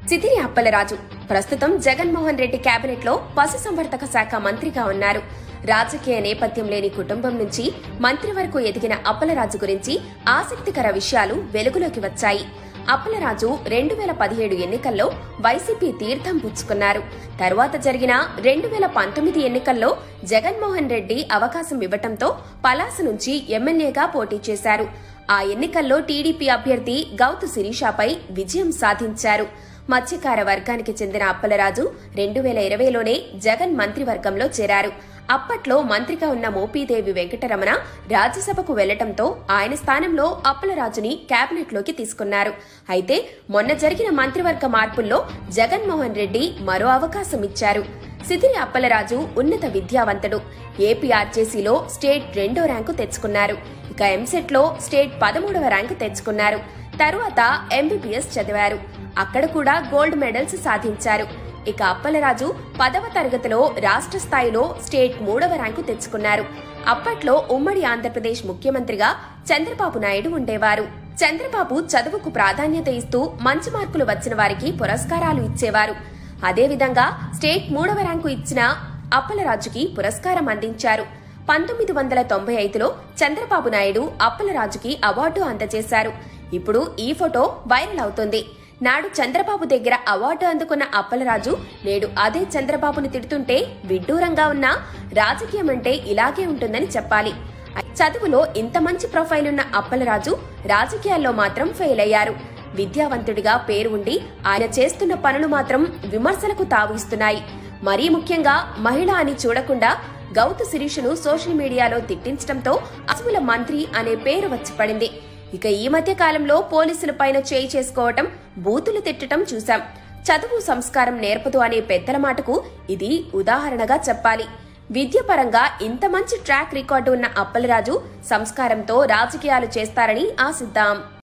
సితిరి అప్పలరాజు ప్రస్తుతం జగన్మోహన్ రెడ్డి కేబినెట్ లో పశుసంవర్ధక శాఖ మంత్రిగా ఉన్నారు రాజకీయ నేపథ్యం లేని కుటుంబం నుంచి మంత్రి వరకు ఎదిగిన అప్పలరాజు గురించి ఆసక్తికర విషయాలు వెలుగులోకి వచ్చాయి అప్పలరాజు రెండు వేల పదిహేడు ఎన్నికల్లో వైసీపీ తీర్థం పుచ్చుకున్నారు తరువాత జరిగిన రెండు వేల పంతొమ్మిది ఎన్నికల్లో జగన్మోహన్ రెడ్డి అవకాశం ఇవ్వటంతో పలాస నుంచి ఎమ్మెల్యేగా పోటీ చేశారు ఆ ఎన్నికల్లో టీడీపీ అభ్యర్థి గౌతు శిరీషాపై విజయం సాధించారు మత్స్యకార వర్గానికి చెందిన అప్పలరాజు రెండు వేల ఇరవైలోనే జగన్ మంత్రివర్గంలో చేరారు అప్పట్లో మంత్రిగా ఉన్న మోపీదేవి వెంకటరమణ రాజ్యసభకు వెళ్లటంతో ఆయన స్థానంలో అప్పలరాజుని కేబినెట్లోకి తీసుకున్నారు అయితే మొన్న జరిగిన మంత్రివర్గ మార్పుల్లో జగన్మోహన్ రెడ్డి మరో అవకాశం ఇచ్చారు సిదిరి అప్పలరాజు ఉన్నత విద్యావంతుడు ఏపీఆర్జేసీలో స్టేట్ రెండో ర్యాంకు తెచ్చుకున్నారు ఇక ఎంసెట్ లో స్టేట్ పదమూడవ ర్యాంకు తెచ్చుకున్నారు తరువాత ఎంబీబీఎస్ చదివారు అక్కడ కూడా గోల్డ్ మెడల్స్ సాధించారు ఇక అప్పలరాజు పదవ తరగతిలో రాష్ట్ర స్థాయిలో స్టేట్ మూడవ ర్యాంకు తెచ్చుకున్నారు అప్పట్లో ఉమ్మడి ఆంధ్రప్రదేశ్ ముఖ్యమంత్రిగా చంద్రబాబు నాయుడు ఉండేవారు చంద్రబాబు చదువుకు ప్రాధాన్యత ఇస్తూ మంచి మార్కులు వచ్చిన వారికి పురస్కారాలు ఇచ్చేవారు అదేవిధంగా స్టేట్ మూడవ ర్యాంకు ఇచ్చిన అప్పలరాజుకి పురస్కారం అందించారు పంతొమ్మిది వందల తొంభై ఐదులో చంద్రబాబు నాయుడు అప్పలరాజుకి అవార్డు అందజేశారు ఇప్పుడు ఈ ఫోటో వైరల్ అవుతుంది నాడు చంద్రబాబు దగ్గర అవార్డు అందుకున్న అప్పలరాజు నేడు అదే చంద్రబాబుని తిడుతుంటే విడ్డూరంగా ఉన్నా రాజకీయం అంటే ఇలాగే ఉంటుందని చెప్పాలి చదువులో ఇంత మంచి ప్రొఫైల్ ఉన్న అప్పలరాజు రాజకీయాల్లో మాత్రం ఫెయిల్ అయ్యారు విద్యావంతుడిగా పేరు ఉండి ఆయన చేస్తున్న పనులు మాత్రం విమర్శలకు తావిస్తున్నాయి మరీ ముఖ్యంగా మహిళ అని చూడకుండా గౌతు శిరీషును సోషల్ మీడియాలో తిట్టించడంతో అసువుల మంత్రి అనే పేరు వచ్చి పడింది ఇక ఈ మధ్య కాలంలో పోలీసుల పైన చేయి చేసుకోవటం బూతులు తిట్టడం చూశాం చదువు సంస్కారం నేర్పదు అనే పెద్దల మాటకు ఇది ఉదాహరణగా చెప్పాలి విద్యపరంగా ఇంత మంచి ట్రాక్ రికార్డు ఉన్న అప్పలరాజు సంస్కారంతో రాజకీయాలు చేస్తారని ఆశిద్దాం